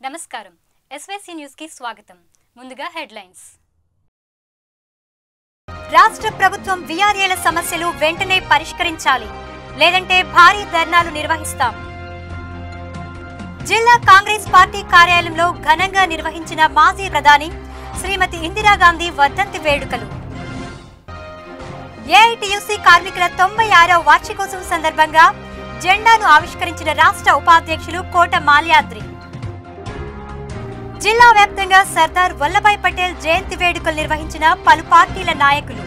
నమస్కారం SYC news కి స్వాగతం ముందుగా హెడ్లైన్స్ రాష్ట్ర ప్రభుత్వం విఆర్ఏల సమస్యలు వెంటనే పరిష్కరించాలి లేదంటే భారీ ధర్నాలు నిర్వహిస్తాం జిల్లా కాంగ్రెస్ పార్టీ కార్యాలయంలో ఘనంగా నిర్వహించిన మాజీ ప్రధాని శ్రీమతి ఇందిరాగాంధీ వర్ధంతి వేడుకలు ఏఐటియుసి కార్మికుల తొంభై ఆరవ వార్షికోత్సవం సందర్భంగా జెండాను ఆవిష్కరించిన రాష్ట్ర ఉపాధ్యక్షులు కోట మాల్యాద్రి జిల్లా వ్యాప్తంగా సర్దార్ వల్లభాయ్ పటేల్ జయంతి వేడుకలు నిర్వహించిన పలు పార్టీల నాయకులు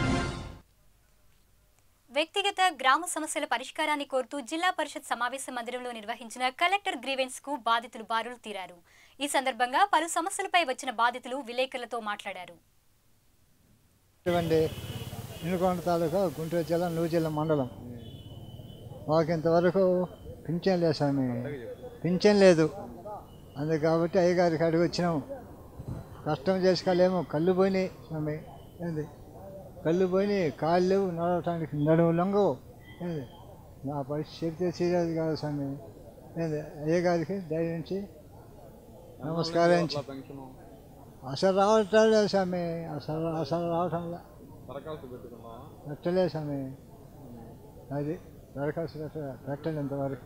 వ్యక్తిగత గ్రామ సమస్యల పరిష్కారాన్ని కోరుతూ జిల్లా పరిషత్ సమావేశ మందిరంలో నిర్వహించిన కలెక్టర్ గ్రీవెన్స్ కు బాధితులు బారులు తీరారు ఈ సందర్భంగా పలు సమస్యలపై వచ్చిన బాధితులు విలేకరులతో మాట్లాడారు ఇటువంటి ఇనుకొండ తాలూకా గుంటూరు జిల్లా నూజిల్ల మండలం మాకు ఇంతవరకు పింఛన్ లేదు స్వామి పింఛన్ లేదు అందుకు కాబట్టి అయ్యగారి కాడికి వచ్చినాము కష్టం చేసుకోలేము కళ్ళు పోయినాయి స్వామి ఏంది కళ్ళు పోయినాయి కాళ్ళు లేవు నడవటానికి నడుము లొంగవు ఏంది నా పరిస్థితి సీరియస్ కాదు స్వామి ఏంది అయ్యగారికి దయించి నమస్కరించి అసలు రావటం లేదు స్వామి అసలు అసలు రావటం లేదు పెట్టలేదు స్వామి అది దరఖాస్తు పెట్ట పెట్టలేదు ఇంతవరకు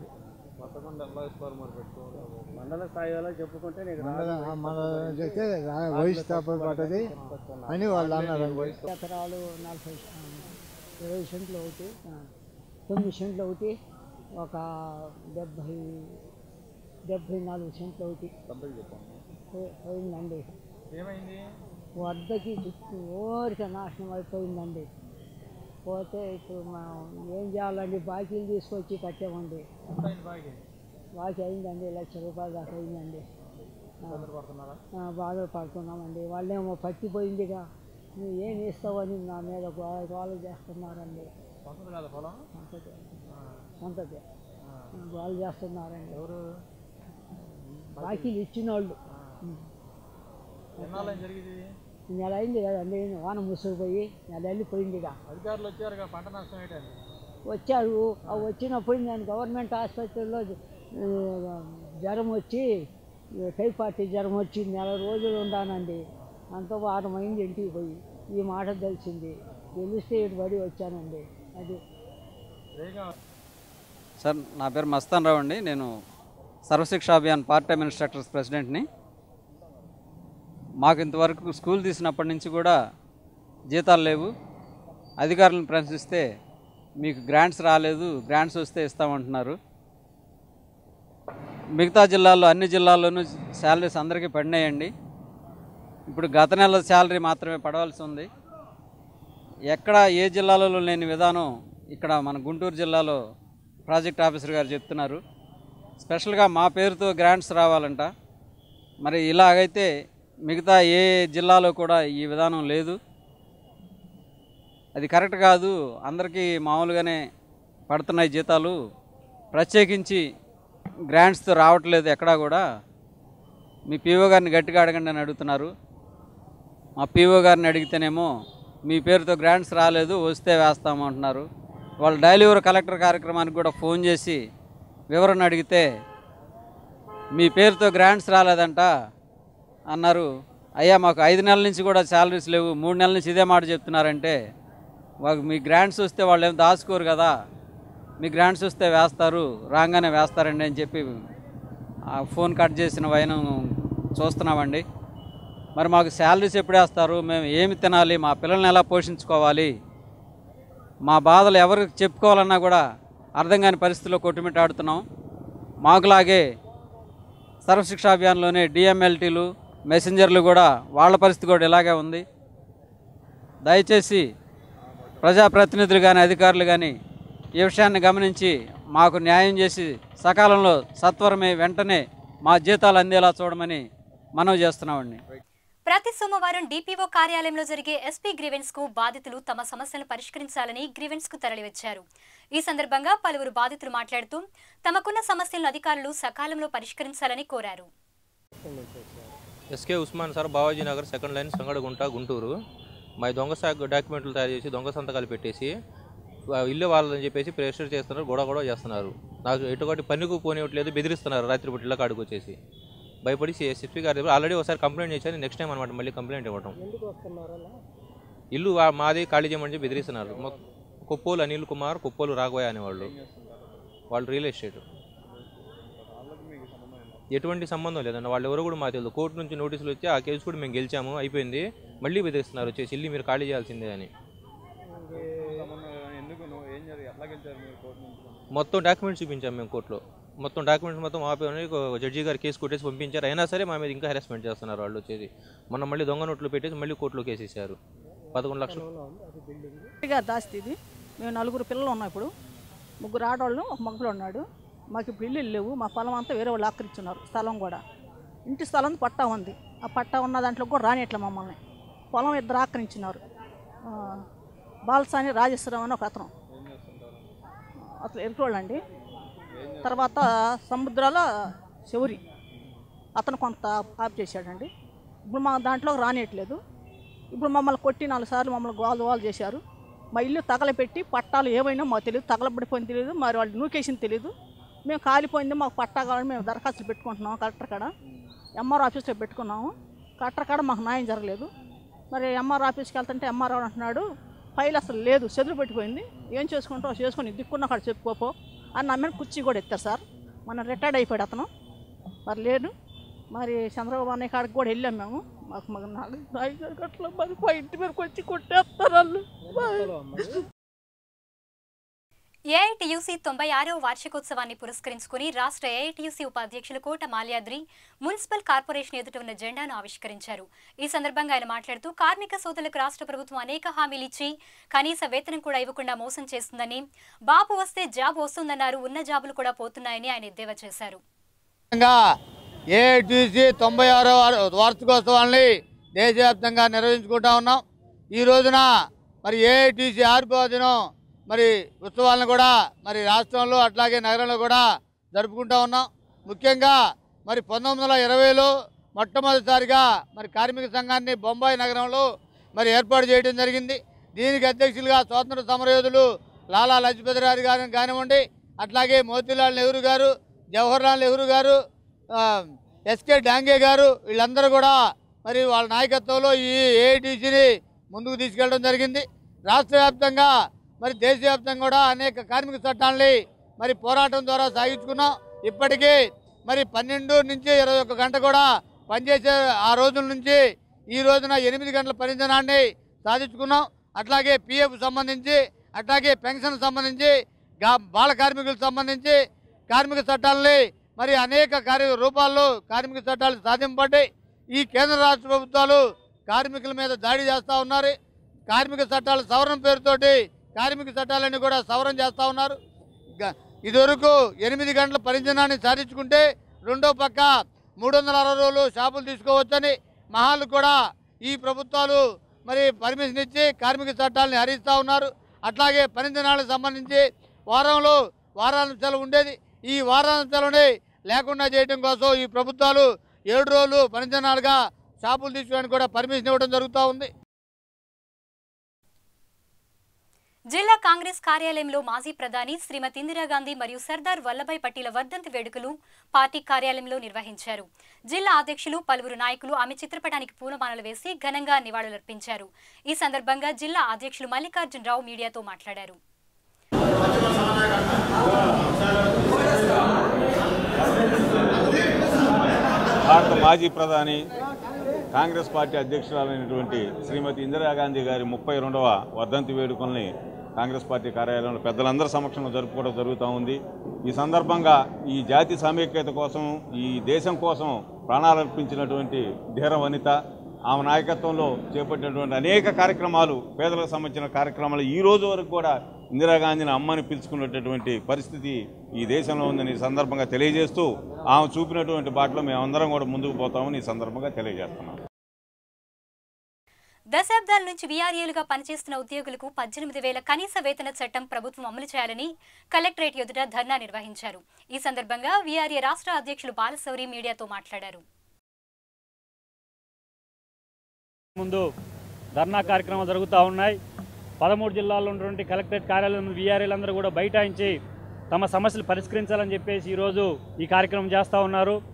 మండల స్థాయిలో చెప్పుకుంటే నీకు మన మన చెప్తే రా- వయసు తప్పదు పడ్డది అని వాళ్ళు అన్నారండి ఎకరాలు నలభై ఆ, ఇరవై సెంట్లు ఒకటి ఆ, తొమ్మిది సెంట్లు ఒకటి ఒక డెబ్భై డెబ్భై నాలుగు సెంట్లు ఒకటి పో- పోయిందండి వద్దకి చుట్టూ ఊరికే నాశనం అయిపోయిందండి పోతే ఇప్పుడు మనం ఏం చేయాలండి బాకీలు తీసుకొచ్చి కట్టామండి బాకీ అయిందండి లక్ష రూపాయల దాకా అయిందండి ఆ. ఆ, బాధలు పడుతున్నామండి వాళ్ళేమో పట్టిపోయిందిగా నువ్వు ఏం ఇస్తావని నా మీద గో- గోల చేస్తున్నారండి సొంతదే సొంతదే గోల చేస్తున్నారండి ఎవరు బాకీలు ఇచ్చిన వాళ్ళు నెల అయింది కదండి వాన ముసుగుపోయి నెల వెళ్ళిపోయిందిగా అధికారులు వచ్చారుగా పంట నష్టం ఏంటని వచ్చారు ఆ వచ్చినప్పుడు నేను గవర్నమెంట్ ఆసుపత్రిలో ఆ, జ్వరం వచ్చి టైఫాయిడ్ జ్వరం వచ్చి నెల రోజులు ఉన్నానండి అంత వారం అయింది ఇంటికి పోయి ఈ మాట తెలిసింది తెలిస్తే ఇటు పడి వచ్చానండి అది సార్ నా పేరు మస్తాన్ రావు అండి నేను Sarva Shiksha Abhiyan part time instructors ప్రెసిడెంట్ని మాకు ఇంతవరకు స్కూల్ తీసినప్పటి నుంచి కూడా జీతాలు లేవు అధికారులను ప్రశ్నిస్తే మీకు గ్రాంట్స్ రాలేదు గ్రాంట్స్ వస్తే ఇస్తామంటున్నారు మిగతా జిల్లాల్లో అన్ని జిల్లాల్లోనూ శాలరీస్ అందరికీ పడినాయండి ఇప్పుడు గత నెల శాలరీ మాత్రమే పడవలసి ఉంది ఎక్కడ ఏ జిల్లాలలో లేని విధానం ఇక్కడ మన గుంటూరు జిల్లాలో ప్రాజెక్ట్ ఆఫీసర్ గారు చెప్తున్నారు స్పెషల్గా మా పేరుతో గ్రాంట్స్ రావాలంట మరి ఇలాగైతే మిగతా ఏ జిల్లాలో కూడా ఈ విధానం లేదు అది కరెక్ట్ కాదు అందరికీ మామూలుగానే పడుతున్నాయి జీతాలు ప్రత్యేకించి గ్రాంట్స్తో రావట్లేదు ఎక్కడా కూడా మీ పీఓ గారిని గట్టిగా అడగండి అని అడుగుతున్నారు మా పీఓ గారిని అడిగితేనేమో మీ పేరుతో గ్రాంట్స్ రాలేదు వస్తే వేస్తాము అంటున్నారు వాళ్ళు డైలీవర్ కలెక్టర్ కార్యక్రమానికి కూడా ఫోన్ చేసి వివరణ అడిగితే మీ పేరుతో గ్రాంట్స్ రాలేదంట అన్నారు అయ్యా మాకు ఐదు నెలల నుంచి కూడా శాలరీస్ లేవు మూడు నెలల నుంచి ఇదే మాట చెప్తున్నారంటే మాకు మీ గ్రాంట్స్ వస్తే వాళ్ళు ఏం దాచుకోరు కదా మీ గ్రాంట్స్ వస్తే వేస్తారు రాగానే వేస్తారండి అని చెప్పి ఆ ఫోన్ కట్ చేసిన వైనం చూస్తున్నామండి మరి మాకు శాలరీస్ ఎప్పుడు వేస్తారు మేము ఏమి తినాలి మా పిల్లల్ని ఎలా పోషించుకోవాలి మా బాధలు ఎవరికి చెప్పుకోవాలన్నా కూడా అర్థం కాని పరిస్థితిలో కొట్టుమిట్టాడుతున్నాం మాకులాగే సర్వశిక్ష అభియాన్లోనే డిఎంఎల్టీలు మెసెంజర్లు కూడా వాళ్ళ పరిస్థితి కూడా ఇలాగే ఉంది దయచేసి ప్రజాప్రతినిధులు కానీ అధికారులు కానీ ఈ విషయాన్ని గమనించి మాకు న్యాయం చేసి సకాలంలో సత్వరమే వెంటనే మా జీతాలు అందేలా చూడమని మనవి చేస్తున్నామండి ప్రతి సోమవారం డిపిఓ కార్యాలయంలో జరిగే ఎస్పీ గ్రీవెన్స్ కు బాధితులు తమ సమస్యలను పరిష్కరించాలని గ్రీవెన్స్ కు తరలివచ్చారు ఈ సందర్భంగా పలువురు బాధితులు మాట్లాడుతూ తమకున్న సమస్యలను అధికారులు సకాలంలో పరిష్కరించాలని కోరారు SK Usman sir Bavaji Nagar second line Sangadagunta Guntur మా దొంగ సాగు డాక్యుమెంట్లు తయారు చేసి దొంగ సంతకాలు పెట్టేసి ఆ ఇల్లు వాళ్ళని చెప్పేసి ప్రెషర్ చేస్తున్నారు గొడవ గొడవ చేస్తున్నారు నాకు ఎటువంటి పనికి పోనివ్వట్లేదు బెదిరిస్తున్నారు రాత్రిపూట ఇళ్ళ కాడికి వచ్చేసి భయపడి ఎస్పీ గారి దగ్గర ఆల్రెడీ ఒకసారి కంప్లైంట్ చేశాను నెక్స్ట్ టైం అనమాట మళ్ళీ కంప్లైంట్ ఇవ్వడం ఎందుకు వస్తున్నారు అలా ఇల్లు వా- మాది ఖాళీ చేయమని చెప్పి బెదిరిస్తున్నారు మొ- కుప్పోలు అనిల్ కుమార్ కుప్పోలు రాఘవయ్య అనేవాళ్ళు వాళ్ళు రియల్ ఎస్టేట్ ఎటువంటి సంబంధం లేదండి వాళ్ళు ఎవరు కూడా మాకు తెలియదు కోర్టు నుంచి నోటీసులు వచ్చి ఆ కేసు కూడా మేము గెలిచాము అయిపోయింది మళ్ళీ బెదిరిస్తున్నారు వచ్చేసి ఇల్లు మీరు ఖాళీ చేయాల్సిందే అని మొత్తం డాక్యుమెంట్స్ చూపించాం మేము కోర్టులో మొత్తం డాక్యుమెంట్స్ మొత్తం ఆపేమని జడ్జి గారు కేసు కొట్టేసి పంపించారు అయినా సరే మా మీద ఇంకా హెరాస్మెంట్ చేస్తున్నారు వాళ్ళు వచ్చేసి మొన్న మళ్ళీ దొంగ నోట్లు పెట్టేసి మళ్ళీ కోర్టులో కేసు వేసారు పదకొండు లక్షలు గారి దాస్తి ఇది మేము నలుగురు పిల్లలు ఉన్నాం ఇప్పుడు ముగ్గురు ఆడవాళ్ళు ఒక మగపిల్ల ఉన్నాడు మాకు ఇప్పుడు ఇల్లు లేవు మా పొలం అంతా వేరే వాళ్ళు ఆక్రమించున్నారు స్థలం కూడా ఇంటి స్థలం పట్టా ఉంది ఆ పట్టా ఉన్న దాంట్లో కూడా రానియట్లే మమ్మల్ని పొలం ఇద్దరు ఆక్రమించినారు ఆ, బాలసాని రాజేశ్వరం అని ఒక అతను అసలు ఎరుకోళ్ళు అండి తర్వాత సముద్రాల శౌరి అతను కొంత ఆప్ చేశాడండి ఇప్పుడు మా దాంట్లో రానియట్లేదు ఇప్పుడు మమ్మల్ని కొట్టి నాలుగు సార్లు మమ్మల్ని గోలు గోలు చేశారు మా ఇల్లు తగలపెట్టి పట్టాలు ఏమైనా మాకు తెలియదు తగలబడిపోయింది తెలియదు మరి వాళ్ళు నూకేసింది తెలియదు మేము కాలిపోయింది మాకు పట్టా కావాలని మేము దరఖాస్తులు పెట్టుకుంటున్నాం కలెక్టర్ కాడ ఎంఆర్ ఆఫీస్లో పెట్టుకున్నాము కలెక్టర్ కాడ మాకు న్యాయం జరగలేదు మరి ఎంఆర్ ఆఫీస్కి వెళ్తుంటే ఎంఆర్ఓ అంటున్నాడు ఫైల్ అసలు లేదు చెదురు పెట్టిపోయింది ఏం చేసుకుంటావు చేసుకొని దిక్కున్న కాడ చెప్పుకోపో అని నా మీద కుర్చీ కూడా ఎత్తారు సార్ మన రిటైర్డ్ అయిపోయాడు అతను మరి లేడు మరి చంద్రబాబు అనే కాడికి కూడా వెళ్ళాం మేము మాకు మాకు నాలుగు ఐదు గంటల మరి మా ఇంటి మీదకి వచ్చి కొట్టేస్తారు వాళ్ళు ఏఐటియుసి తొంభై ఆరవ వార్షికోత్సవాన్ని పురస్కరించుకుని రాష్ట్ర ఏఐటియుసి ఉపాధ్యక్షులు కోట మాల్యాద్రి మున్సిపల్ కార్పొరేషన్ ఎదుట ఉన్న జెండాను ఆవిష్కరించారు ఈ సందర్భంగా ఆయన మాట్లాడుతూ కార్మిక సోదరులకు రాష్ట్ర ప్రభుత్వం అనేక హామీలు ఇచ్చి కనీస వేతనం కూడా ఇవ్వకుండా మోసం చేస్తుందని బాబు వస్తే జాబ్ వస్తుందన్నారు ఉన్న జాబులు కూడా పోతున్నాయని ఆయన ఎద్దేవా చేశారు ఏఐటీసీ తొంభై ఆరో వార్షికోత్సవాన్ని దేశవ్యాప్తంగా నిర్వహించుకుంటా ఉన్నాం ఈ రోజున మరి ఏఐటీసీ ఆర్పో దినం మరి ఉత్సవాలను కూడా మరి రాష్ట్రంలో అట్లాగే నగరంలో కూడా జరుపుకుంటా ఉన్నాం ముఖ్యంగా మరి పంతొమ్మిది వందల ఇరవైలో మొట్టమొదటిసారిగా మరి కార్మిక సంఘాన్ని బొంబాయి నగరంలో మరి ఏర్పాటు చేయడం జరిగింది దీనికి అధ్యక్షులుగా స్వాతంత్ర సమరయోధులు లాలా లజపతి రాయ్ గారు కానివ్వండి అట్లాగే మోతీలాల్ నెహ్రూ గారు జవహర్లాల్ నెహ్రూ గారు ఆ, ఎస్కే డాంగే గారు వీళ్ళందరూ కూడా మరి వాళ్ళ నాయకత్వంలో ఈ ఏఐటీసీని ముందుకు తీసుకెళ్ళడం జరిగింది రాష్ట్ర వ్యాప్తంగా మరి దేశవ్యాప్తంగా కూడా అనేక కార్మిక చట్టాలని మరి పోరాటం ద్వారా సాగించుకున్నాం ఇప్పటికీ మరి పన్నెండు నుంచి ఇరవై ఒక్క గంట కూడా పనిచేసే ఆ రోజుల నుంచి ఈ రోజున ఎనిమిది గంటల పనిదినాన్ని సాధించుకున్నాం అట్లాగే పిఎఫ్ సంబంధించి అట్లాగే పెన్షన్ సంబంధించి గా- బాల కార్మికులకు సంబంధించి కార్మిక చట్టాలని మరి అనేక కార్య రూపాల్లో కార్మిక చట్టాలు సాధింపబడ్డాయి ఈ కేంద్ర రాష్ట్ర ప్రభుత్వాలు కార్మికుల మీద దాడి చేస్తూ ఉన్నారు కార్మిక చట్టాల సవరణ పేరుతోటి కార్మిక చట్టాలన్నీ కూడా సవరణ చేస్తూ ఉన్నారు గ- ఇదివరకు ఎనిమిది గంటల పరిజనాన్ని సాధించుకుంటే రెండో పక్క మూడు వందల అరవై రోజులు షాపులు తీసుకోవచ్చని మహాలు కూడా ఈ ప్రభుత్వాలు మరి పర్మిషన్ ఇచ్చి కార్మిక చట్టాలని హరిస్తూ ఉన్నారు అట్లాగే పని దినాలకు సంబంధించి వారంలో వారాంత సెలవు ఉండేది ఈ వారాంత సెలవుని లేకుండా చేయడం కోసం ఈ ప్రభుత్వాలు ఏడు రోజులు పని దినాలుగా షాపులు తీసుకోవడానికి కూడా పర్మిషన్ ఇవ్వడం జరుగుతూ ఉంది జిల్లా కాంగ్రెస్ కార్యాలయంలో మాజీ ప్రధాని శ్రీమతి ఇందిరాగాంధీ మరియు సర్దార్ వల్లభాయ్ పటేల వర్ధంతి వేడుకలు పార్టీ కార్యాలయంలో నిర్వహించారు జిల్లా అధ్యక్షులు పలువురు నాయకులు ఆమె చిత్రపటానికి పూలమాలలు వేసి ఘనంగా నివాళులర్పించారు ఈ సందర్భంగా జిల్లా అధ్యక్షులు మల్లికార్జునరావు మీడియాతో మాట్లాడారు భారత మాజీ ప్రధాని కాంగ్రెస్ పార్టీ అధ్యక్షురాలైనటువంటి శ్రీమతి ఇందిరాగాంధీ గారి ముప్పై రెండవ వర్ధంతి వేడుకల్ని కాంగ్రెస్ పార్టీ కార్యాలయంలో పెద్దలందరి సమక్షంలో జరుపుకోవడం జరుగుతూ ఉంది ఈ సందర్భంగా ఈ జాతి సమైక్యత కోసం ఈ దేశం కోసం ప్రాణాలు అర్పించినటువంటి ధీర వనిత ఆమె నాయకత్వంలో చేపట్టినటువంటి అనేక కార్యక్రమాలు పేదలకు సంబంధించిన కార్యక్రమాలు ఈ రోజు వరకు కూడా ఇందిరాగాంధీని అమ్మని పిలుచుకున్నటువంటి పరిస్థితి ఈ దేశంలో ఉందని ఈ సందర్భంగా తెలియజేస్తూ ఆమె చూపినటువంటి బాటలో మేమందరం కూడా ముందుకు పోతామని ఈ సందర్భంగా తెలియజేస్తున్నాం దశాబ్దాల నుంచి వీఆర్ఏలుగా పనిచేస్తున్న ఉద్యోగులకు పద్దెనిమిది వేల కనీస వేతన చట్టం ప్రభుత్వం అమలు చేయాలని కలెక్టరేట్ ఎదుట ధర్నా నిర్వహించారు ఈ సందర్భంగా వీఆర్ఏ రాష్ట్ర అధ్యక్షులు బాలశౌరి మీడియాతో మాట్లాడారు ముందు ధర్నా కార్యక్రమాలు జరుగుతూ ఉన్నాయి పదమూడు జిల్లాల్లో ఉన్నటువంటి కలెక్టరేట్ కార్యాలయం వీఆర్ఏలందరూ కూడా బైఠాయించి తమ సమస్యలు పరిష్కరించాలని చెప్పేసి ఈరోజు ఈ కార్యక్రమం చేస్తూ ఉన్నారు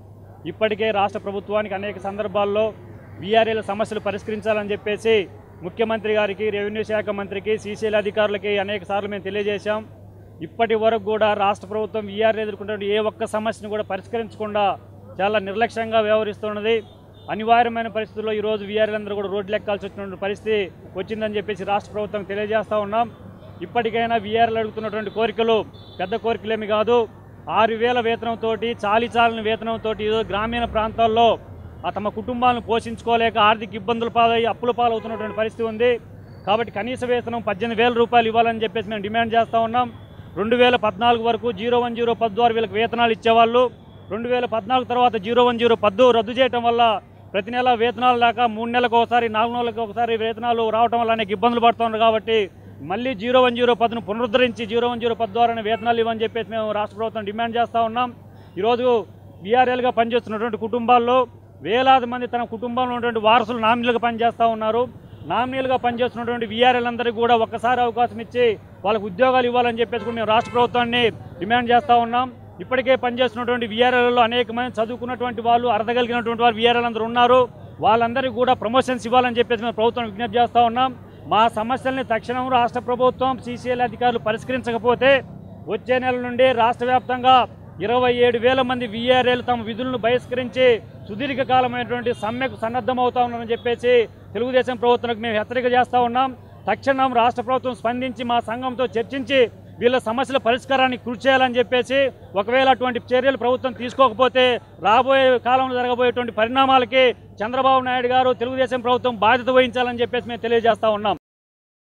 ఇప్పటికే రాష్ట్ర ప్రభుత్వానికి అనేక సందర్భాల్లో వీఆర్ఏల సమస్యలు పరిష్కరించాలని చెప్పేసి ముఖ్యమంత్రి గారికి రెవెన్యూ శాఖ మంత్రికి సీసీఎల్ అధికారులకి అనేక సార్లు మేము తెలియజేశాం ఇప్పటి వరకు కూడా రాష్ట్ర ప్రభుత్వం వీఆర్ ఎదుర్కొంటున్న ఏ ఒక్క సమస్యను కూడా పరిష్కరించకుండా చాలా నిర్లక్ష్యంగా వ్యవహరిస్తున్నది అనివార్యమైన పరిస్థితుల్లో ఈరోజు వీఆర్ఎలందరూ కూడా రోడ్లు ఎక్కాల్సి వచ్చినటువంటి పరిస్థితి వచ్చిందని చెప్పేసి రాష్ట్ర ప్రభుత్వం తెలియజేస్తూ ఉన్నాం ఇప్పటికైనా వీఆర్ఎల్ అడుగుతున్నటువంటి కోరికలు పెద్ద కోరికలేమి కాదు ఆరు వేల వేతనంతో చాలి చాలని వేతనంతో ఈరోజు గ్రామీణ ప్రాంతాల్లో ఆ తమ కుటుంబాలను పోషించుకోలేక ఆర్థిక ఇబ్బందుల పాలై అప్పుల పాలవుతున్నటువంటి పరిస్థితి ఉంది కాబట్టి కనీస వేతనం పద్దెనిమిది వేల రూపాయలు ఇవ్వాలని చెప్పేసి మేము డిమాండ్ చేస్తూ ఉన్నాం రెండు వేల పద్నాలుగు వరకు జీరో వన్ జీరో పద్దు ఆరు వీళ్ళకి వేతనాలు ఇచ్చేవాళ్ళు రెండు వేల పద్నాలుగు తర్వాత జీరో వన్ జీరో పద్దు రద్దు చేయడం వల్ల ప్రతి నెల వేతనాలు లేక మూడు నెలలకు ఒకసారి నాలుగు నెలలకు ఒకసారి వేతనాలు రావడం వల్ల అనేక ఇబ్బందులు పడుతున్నారు కాబట్టి మళ్ళీ జీరో వన్ జీరో పద్దును పునరుద్ధరించి జీరో వన్ జీరో పద్దు ద్వారా వేతనాలు ఇవ్వని చెప్పేసి మేము రాష్ట్ర ప్రభుత్వం డిమాండ్ చేస్తూ ఉన్నాం ఈరోజు బీఆర్ఎల్గా పనిచేస్తున్నటువంటి కుటుంబాల్లో వేలాది మంది తన కుటుంబంలో ఉన్నటువంటి వారసులు నామినీలుగా పనిచేస్తూ ఉన్నారు నామినీలుగా పనిచేస్తున్నటువంటి వీఆర్ఎల్ అందరికీ కూడా ఒక్కసారి అవకాశం ఇచ్చి వాళ్ళకు ఉద్యోగాలు ఇవ్వాలని చెప్పేసి కూడా మేము రాష్ట్ర ప్రభుత్వాన్ని డిమాండ్ చేస్తూ ఉన్నాం ఇప్పటికే పనిచేస్తున్నటువంటి వీఆర్ఎల్లో అనేక మంది చదువుకున్నటువంటి వాళ్ళు అర్థగలిగినటువంటి వారు వీఆర్ఎల్ అందరూ ఉన్నారు వాళ్ళందరికీ కూడా ప్రమోషన్స్ ఇవ్వాలని చెప్పేసి మేము ప్రభుత్వం విజ్ఞప్తి చేస్తూ ఉన్నాం మా సమస్యల్ని తక్షణం రాష్ట్ర ప్రభుత్వం సీసీఎల్ అధికారులు పరిష్కరించకపోతే వచ్చే నెల నుండి రాష్ట్ర వ్యాప్తంగా ఇరవై ఏడు వేల మంది వీఆర్ఏలు తమ విధులను బహిష్కరించి సుదీర్ఘకాలమైనటువంటి సమ్మెకు సన్నద్ధమవుతా ఉన్నారని చెప్పేసి తెలుగుదేశం ప్రభుత్వానికి మేము హెచ్చరిక చేస్తూ ఉన్నాం తక్షణం రాష్ట్ర ప్రభుత్వం స్పందించి మా సంఘంతో చర్చించి వీళ్ళ సమస్యల పరిష్కారానికి కృషి చేయాలని చెప్పేసి ఒకవేళ అటువంటి చర్యలు ప్రభుత్వం తీసుకోకపోతే రాబోయే కాలంలో జరగబోయేటువంటి పరిణామాలకి చంద్రబాబు నాయుడు గారు తెలుగుదేశం ప్రభుత్వం బాధ్యత వహించాలని చెప్పేసి మేము తెలియజేస్తా ఉన్నాం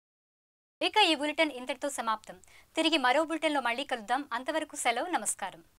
ఇక ఈ బులెటిన్ ఇంతటితో సమాప్తం తిరిగి మరో బులెటిన్లో మళ్ళీ కలుద్దాం అంతవరకు సెలవు నమస్కారం